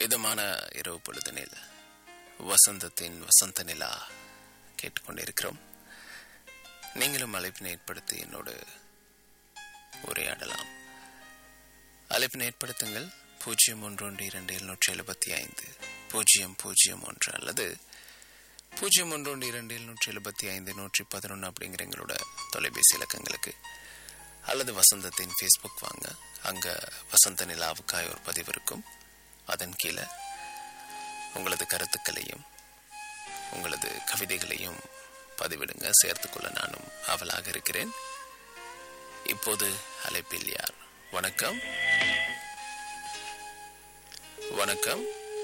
இதமான இரவு பொழுதனில் வசந்தத்தின் வசந்த நிலா கேட்டுக்கொண்டிருக்கிறோம் நீங்களும் அழைப்பினை ஏற்படுத்தி என்னோடு உரையாடலாம் அழைப்பினை ஏற்படுத்துங்கள் பூஜ்ஜியம் ஒன்று ஒன்று இரண்டு எழுநூற்றி எழுபத்தி ஐந்து பூஜ்ஜியம் பூஜ்ஜியம் ஒன்று அல்லது பூஜ்ஜியம் ஒன்று ஒன்று இரண்டு எழுநூற்றி எழுபத்தி ஐந்து நூற்றி பதினொன்று அப்படிங்கிற எங்களோட தொலைபேசி இலக்கங்களுக்கு அல்லது வசந்தத்தின் ஃபேஸ்புக் வாங்க அங்கே வசந்த நிலாவுக்காய் ஒரு பதிவு இருக்கும் அதன் கீழே உங்களது கருத்துக்களையும் உங்களது கவிதைகளையும் பதிவிடுங்க சேர்த்துக்கொள்ள நானும் ஆவலாக இருக்கிறேன் இப்போது அழைப்பில் யார் வணக்கம் வணக்கம்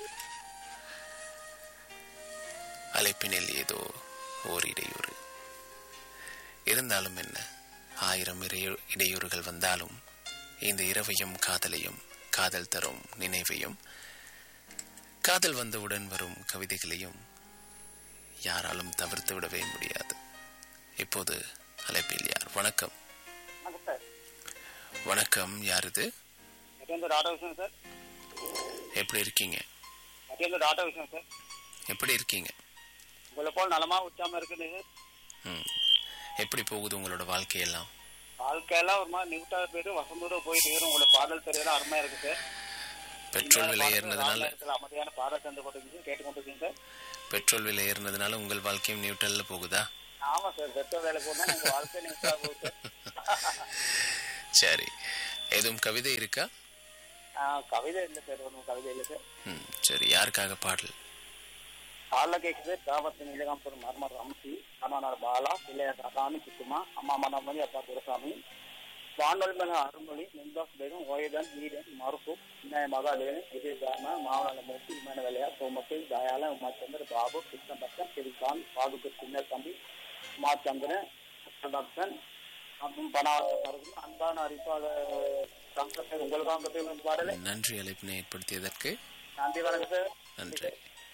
அழைப்பினில் ஏதோ ஓர் இடையூறு இருந்தாலும் என்ன ஆயிரம் இடையூ- இடையூறுகள் வந்தாலும் இந்த இரவையும் காதலையும் காதல் தரும் நினைவையும் காதல் வந்தவுடன் வரும் கவிதைகளையும் யாராலும் தவிர்த்து விடவே முடியாது இப்போது அழைப்பில் யார் வணக்கம் வணக்கம் சார் வணக்கம் யார் இது அட்டேந்தர் ஆட்டோ விஷயம் சார் எப்படி இருக்கீங்க அட்டேந்தர் ஆட்டோ விஷயம் சார் எப்படி இருக்கீங்க உங்களை போல் நலமா உச்சாம இருக்குது ம் எப்படி போகுது உங்களோட வாழ்க்கையெல்லாம் வாழ்க்கையெல்லாம் ஒரு மாதிரி நியூட்டா போயிட்டு வசந்தூர போயிட்டு வரும் உங்களை பாடல் தெரியலாம் அருமையா இருக்கு சார் பெட்ரோல் விலை ஏறினதுனால நேரத்துல அமைதியான பாடல் தந்து கொண்டிருக்கீங்க கேட்டுக்கொண்டிருக்கீங்க சார் பெட்ரோல் விலை ஏறினதுனால உங்கள் வாழ்க்கையும் நியூட்ரல்ல போகுதா ஆமா சார் பெட்ரோ வேலை போனா உங்க வாழ்க்கை நியூட்டா போகுது சார் சரி எதுவும் கவிதை இருக்கா ஆ, கவிதை இல்லை சார் ஒன்றும் கவிதை இல்லை சார் ம் சரி யாருக்காக பாடல் பாடல கேட்குது தாவத்து நீலகாம்பரம் மர்மர் ரம்சி அண்ணனார் பாலா பிள்ளையார் ராமி சித்துமா அம்மா மனமணி அப்பா துரசாமி வானொலி மன அருள்மொழி நிந்தாஸ் பேகம் ஓயதன் வீரன் மருப்பு இன்னய மகாதேவன் விஜயதாம மாவனமூர்த்தி விமான வேலையா சோமத்தில் தயால உமாச்சந்திர பாபு கிருஷ்ணபக்தன் சிறிகாந்த் பாதுக்கு சின்ன தம்பி உமாச்சந்திரன் கிருஷ்ணபக்தன் மற்றும் பணாவரம் அன்பான அறிவிப்பாளர் சங்கத்தை உங்களுக்காக பாடலை நன்றி அழைப்பினை ஏற்படுத்தியதற்கு நன்றி வணக்கம் சார் நன்றி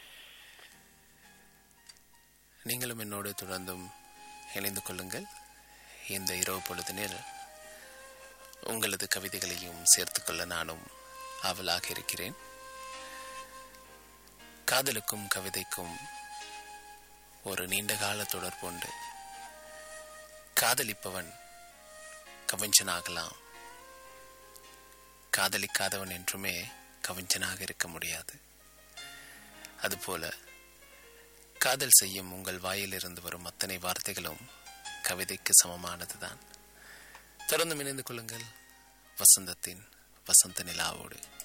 நீங்களும் என்னோடு தொடர்ந்தும் இணைந்து கொள்ளுங்கள் இந்த இரவு பொழுதினில் உங்களது கவிதைகளையும் சேர்த்துக்கொள்ள நானும் ஆவலாக இருக்கிறேன் காதலுக்கும் கவிதைக்கும் ஒரு நீண்டகால தொடர்பு உண்டு காதலிப்பவன் கவிஞனாகலாம் காதலிக்காதவன் என்றுமே கவிஞனாக இருக்க முடியாது அதுபோல காதல் செய்யும் உங்கள் வாயிலிருந்து வரும் அத்தனை வார்த்தைகளும் கவிதைக்கு சமமானதுதான் தொடர்ந்து இணைந்து கொள்ளுங்கள் வசந்தத்தின் வசந்த நிலாவோடு